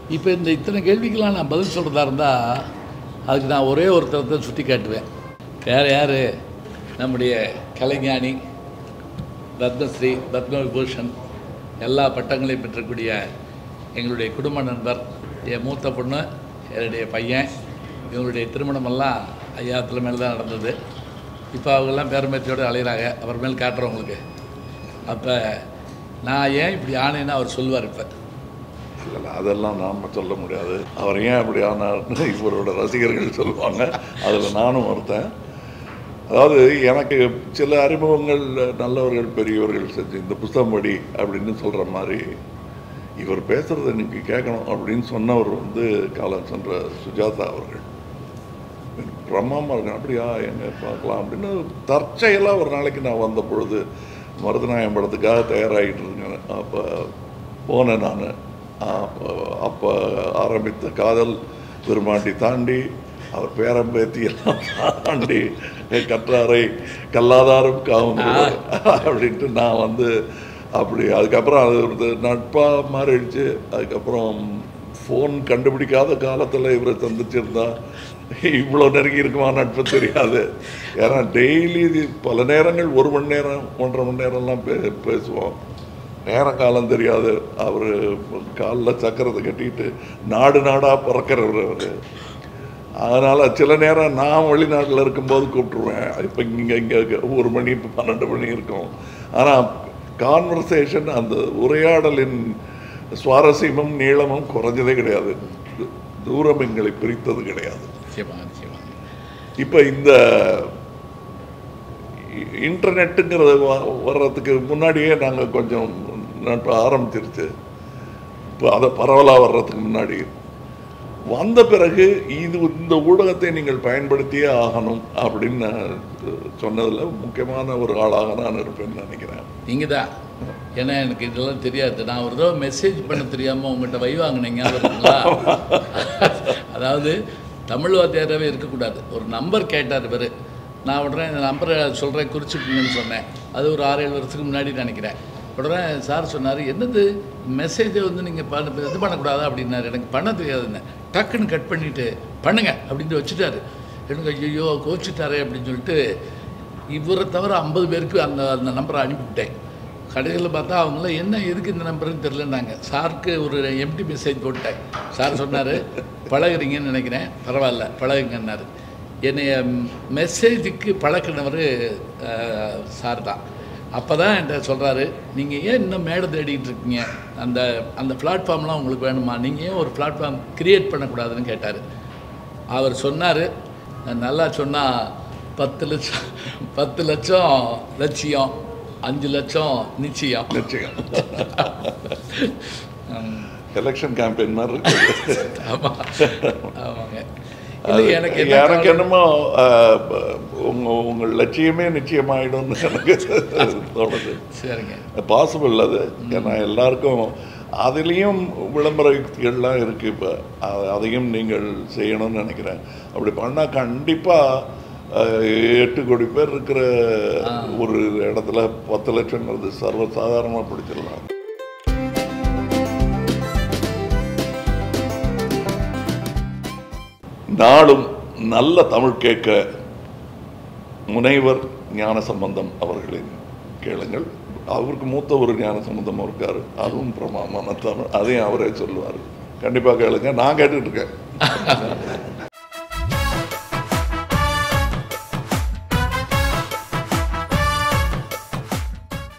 இப்போ இந்த இத்தனை கேள்விக்கெல்லாம் நான் பதில் சொல்கிறதா இருந்தால் அதுக்கு நான் ஒரே ஒருத்தரத்தை சுட்டி காட்டுவேன் வேறு யார் நம்முடைய கலைஞானி ரத்னஸ்ரீ பத்ம விபூஷன் எல்லா பட்டங்களையும் பெற்றக்கூடிய எங்களுடைய குடும்ப நண்பர் என் மூத்த பொண்ணு என்னுடைய பையன் இவங்களுடைய திருமணமெல்லாம் ஐயா தலைமையில் தான் நடந்தது இப்போ அவங்கெல்லாம் பேரம்பேத்தியோடு அலையிறாங்க அப்புறமேல் காட்டுறேன் உங்களுக்கு அப்போ நான் ஏன் இப்படி ஆனேன்னு அவர் சொல்லுவார் இப்போ இல்லை இல்லை, அதெல்லாம் நாம் சொல்ல முடியாது அவர் ஏன் அப்படி ஆனார்னு இவரோட ரசிகர்கள் சொல்லுவாங்க அதில் நானும் ஒருத்தன் அதாவது எனக்கு சில அறிமுகங்கள் நல்லவர்கள் பெரியவர்கள் செஞ்சு இந்த புஸ்தகம் படி அப்படின்னு சொல்கிற மாதிரி இவர் பேசுகிறத இன்னைக்கு கேட்கணும் அப்படின்னு சொன்னவர் வந்து காலம் சென்ற சுஜாதா அவர்கள் பிரம்மாமா இருக்கேன் அப்படியா எங்க பார்க்கலாம் அப்படின்னு தற்செயலாக ஒரு நாளைக்கு நான் வந்த பொழுது மருதநாயம் படத்துக்காக தயாராகிட்டு இருக்கேன் அப்போ போனேன் நான் அப்போ அப்போ ஆரம்பித்த காதல் பெருமாட்டி தாண்டி அவர் பேரம்பேத்தி எல்லாம் தாண்டி கற்றாரை கல்லாதாரும் காவும் அப்படின்ட்டு நான் வந்து அப்படி அதுக்கப்புறம் அது ஒரு நட்பாக மாறிடுச்சு அதுக்கப்புறம் ஃபோன் கண்டுபிடிக்காத காலத்தில் இவரை சந்திச்சிருந்தா இவ்வளோ நெருங்கி இருக்குமா நட்பு தெரியாது ஏன்னா டெய்லி பல நேரங்கள் ஒரு மணி நேரம் ஒன்றரை மணி நேரம்லாம் பே பேசுவோம் நேர காலம் தெரியாது அவர் காலில் சக்கரத்தை கட்டிட்டு நாடு நாடாக பறக்கிறவர் அவர் அதனால் சில நேரம் நான் வெளிநாட்டில் இருக்கும்போது கூப்பிட்ருவேன் இப்போ இங்கே இங்கே ஒரு மணி இப்போ பன்னெண்டு மணி இருக்கும் ஆனால் கான்வர்சேஷன் அந்த உரையாடலின் சுவாரஸ்யமும் நீளமும் குறைஞ்சதே கிடையாது தூரம் எங்களை பிரித்தது கிடையாது நிச்சயமாக நிச்சயமாக இப்போ இந்த இ- இன்டர்நெட்டுங்கிறது வ- வர்றதுக்கு முன்னாடியே நாங்கள் கொஞ்சம் நட்பு ஆரம்பிச்சிருச்சு இப்போ அதை பரவலாக வர்றதுக்கு முன்னாடி வந்த பிறகு இது இந்த ஊடகத்தை நீங்கள் பயன்படுத்தியே ஆகணும் அப்படின்னு நான் சொன்னதில் முக்கியமான ஒரு ஆளாக நான் இருப்பேன்னு நினைக்கிறேன் நீங்கள் தான் ஏன்னா எனக்கு இதெல்லாம் தெரியாது நான் ஒரு தடவை மெசேஜ் பண்ண தெரியாமல் உங்கள்கிட்ட வை வாங்கினீங்க இருக்குங்களா அதாவது தமிழ் வாத்தியாராகவே இருக்கக்கூடாது ஒரு நம்பர் கேட்டார் இவர் நான் உடனே இந்த நம்பரை சொல்கிறேன் குறிச்சுக்குங்கன்னு சொன்னேன் அது ஒரு ஆறு ஏழு வருஷத்துக்கு முன்னாடி நினைக்கிறேன் உடனே சார் சொன்னார் என்னது மெசேஜை வந்து நீங்கள் பண்ண இது பண்ணக்கூடாதா அப்படின்னாரு எனக்கு பண்ண தெரியாதுன்னு டக்குன்னு கட் பண்ணிவிட்டு பண்ணுங்க அப்படின்ட்டு வச்சுட்டாரு எனக்கு ஐயோ கோச்சிட்டாரே அப்படின்னு சொல்லிட்டு இவரை தவிர ஐம்பது பேருக்கு அந்த அந்த நம்பரை அனுப்பிவிட்டேன் கடையில் பார்த்தா அவங்களாம் என்ன எதுக்கு இந்த நம்பருன்னு தெரிலன்னாங்க சாருக்கு ஒரு எம்டி மெசேஜ் போட்டேன் சார் சொன்னார் பழகுறீங்கன்னு நினைக்கிறேன் பரவாயில்ல பழகுங்கன்னாரு என்னைய மெசேஜுக்கு பழக்கினவர் சார் தான் அப்போ தான் என்கிட்ட சொல்கிறாரு நீங்கள் ஏன் இன்னும் மேடை தேடிட்டு இருக்கீங்க அந்த அந்த பிளாட்ஃபார்ம்லாம் உங்களுக்கு வேணுமா நீங்கள் ஏன் ஒரு பிளாட்ஃபார்ம் கிரியேட் பண்ணக்கூடாதுன்னு கேட்டார் அவர் சொன்னார் நல்லா சொன்னால் பத்து லட்சம் பத்து லட்சம் லட்சியம் அஞ்சு லட்சம் நிச்சயம் நிச்சயம் ம், எலெக்ஷன் கேம்பெயின் மாதிரி இருக்கு ஆமா ஆமாங்க இல்லை எனக்கு என்ன எனக்கு என்னமோ அஹ், உங்க உங்கள் லட்சியமே நிச்சயமாயிடும்னு எனக்கு தோணுது சரிங்க பாசிபிள் அது ஏன்னா எல்லாருக்கும் அதுலேயும் விளம்பர யுக்திகள்லாம் இருக்குது இப்போ அதையும் நீங்கள் செய்யணும்னு நினைக்கிறேன் அப்படி பண்ணால் கண்டிப்பாக எட்டு கோடி பேர் இருக்கிற ஒரு இடத்துல பத்து லட்சங்கிறது சர்வ சாதாரணமாக பிடிச்சிடலாம் நாளும் நல்ல தமிழ் கேட்க முனைவர் ஞான சம்பந்தம் அவர்களின் கேளுங்கள் அவருக்கு மூத்த ஒரு ஞான சம்பந்தம் இருக்காரு அதுவும் பிரமாமான தமிழ் அதையும் அவரே சொல்லுவார் கண்டிப்பாக கேளுங்க நான் கேட்டுட்டு இருக்கேன்